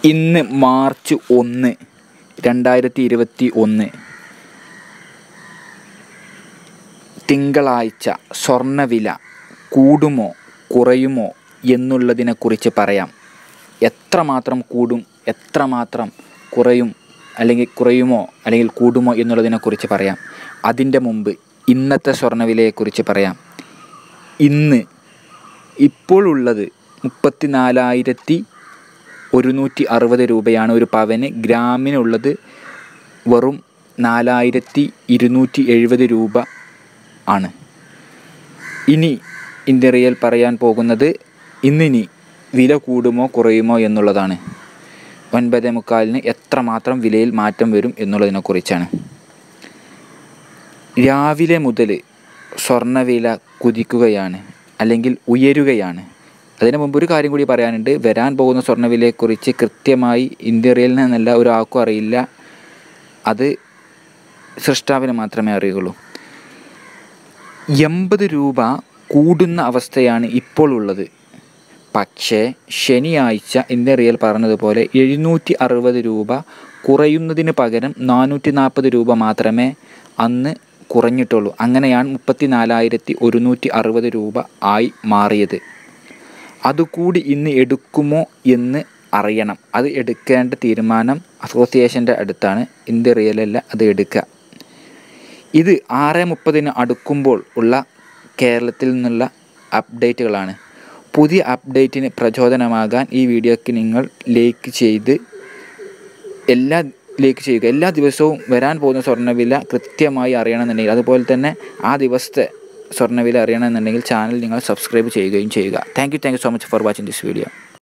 ഇന്ന് മാർച്ച് ഒന്ന് രണ്ടായിരത്തി ഇരുപത്തി ഒന്ന് തിങ്കളാഴ്ച സ്വർണ്ണവില കൂടുമോ കുറയുമോ എന്നുള്ളതിനെക്കുറിച്ച് പറയാം എത്രമാത്രം കൂടും എത്രമാത്രം കുറയും അല്ലെങ്കിൽ കുറയുമോ അല്ലെങ്കിൽ കൂടുമോ എന്നുള്ളതിനെക്കുറിച്ച് പറയാം അതിൻ്റെ മുമ്പ് ഇന്നത്തെ സ്വർണ്ണവിലയെക്കുറിച്ച് പറയാം ഇന്ന് ഇപ്പോൾ ഉള്ളത് മുപ്പത്തി നാലായിരത്തി ഒരുന്നൂറ്റി അറുപത് രൂപയാണ് ഒരു പവന് ഗ്രാമിനുള്ളത് വെറും നാലായിരത്തി ഇരുന്നൂറ്റി എഴുപത് രൂപ ആണ് ഇനി ഇന്ത്യ റിയൽ പറയാൻ പോകുന്നത് ഇന്നിനി വില കൂടുമോ കുറയുമോ എന്നുള്ളതാണ് ഒൻപതേ മുക്കാലിന് എത്രമാത്രം വിലയിൽ മാറ്റം വരും എന്നുള്ളതിനെക്കുറിച്ചാണ് രാവിലെ മുതൽ സ്വർണ്ണവില കുതിക്കുകയാണ് അല്ലെങ്കിൽ ഉയരുകയാണ് അതിന് മുമ്പ് ഒരു കാര്യം കൂടി പറയാനുണ്ട് വരാൻ പോകുന്ന സ്വർണ്ണവിലയെക്കുറിച്ച് കൃത്യമായി ഇന്ത്യയിൽ നിന്നല്ല ഒരാൾക്കും അറിയില്ല അത് സൃഷ്ടാവിന് മാത്രമേ അറിയുള്ളൂ എൺപത് രൂപ കൂടുന്ന അവസ്ഥയാണ് ഇപ്പോൾ ഉള്ളത് പക്ഷേ ശനിയാഴ്ച ഇന്ത്യ റിയൽ പറഞ്ഞതുപോലെ എഴുന്നൂറ്റി അറുപത് രൂപ കുറയുന്നതിന് പകരം നാനൂറ്റി നാൽപ്പത് രൂപ മാത്രമേ അന്ന് കുറഞ്ഞിട്ടുള്ളൂ അങ്ങനെയാണ് മുപ്പത്തി നാലായിരത്തി ഒരുന്നൂറ്റി അറുപത് രൂപ ആയി മാറിയത് അതുകൂടി ഇന്ന് എടുക്കുമോ എന്ന് അറിയണം അത് എടുക്കേണ്ട തീരുമാനം അസോസിയേഷൻ്റെ അടുത്താണ് ഇന്ത്യ റിയലല്ല അത് എടുക്കുക ഇത് ആറ് മുപ്പതിന് അടുക്കുമ്പോൾ ഉള്ള കേരളത്തിൽ നിന്നുള്ള അപ്ഡേറ്റുകളാണ് പുതിയ അപ്ഡേറ്റിന് പ്രചോദനമാകാൻ ഈ വീഡിയോക്ക് നിങ്ങൾ ലൈക്ക് ചെയ്ത് എല്ലാ ലൈക്ക് ചെയ്യുക എല്ലാ ദിവസവും വരാൻ പോകുന്ന സ്വർണ്ണവില കൃത്യമായി അറിയണമെന്നുണ്ടെങ്കിൽ അതുപോലെ തന്നെ ആ ദിവസത്തെ സ്വർണ്ണവില അറിയണമെന്നുണ്ടെങ്കിൽ ചാനൽ നിങ്ങൾ സബ്സ്ക്രൈബ് ചെയ്യുകയും ചെയ്യുക thank you thank you so much for watching this video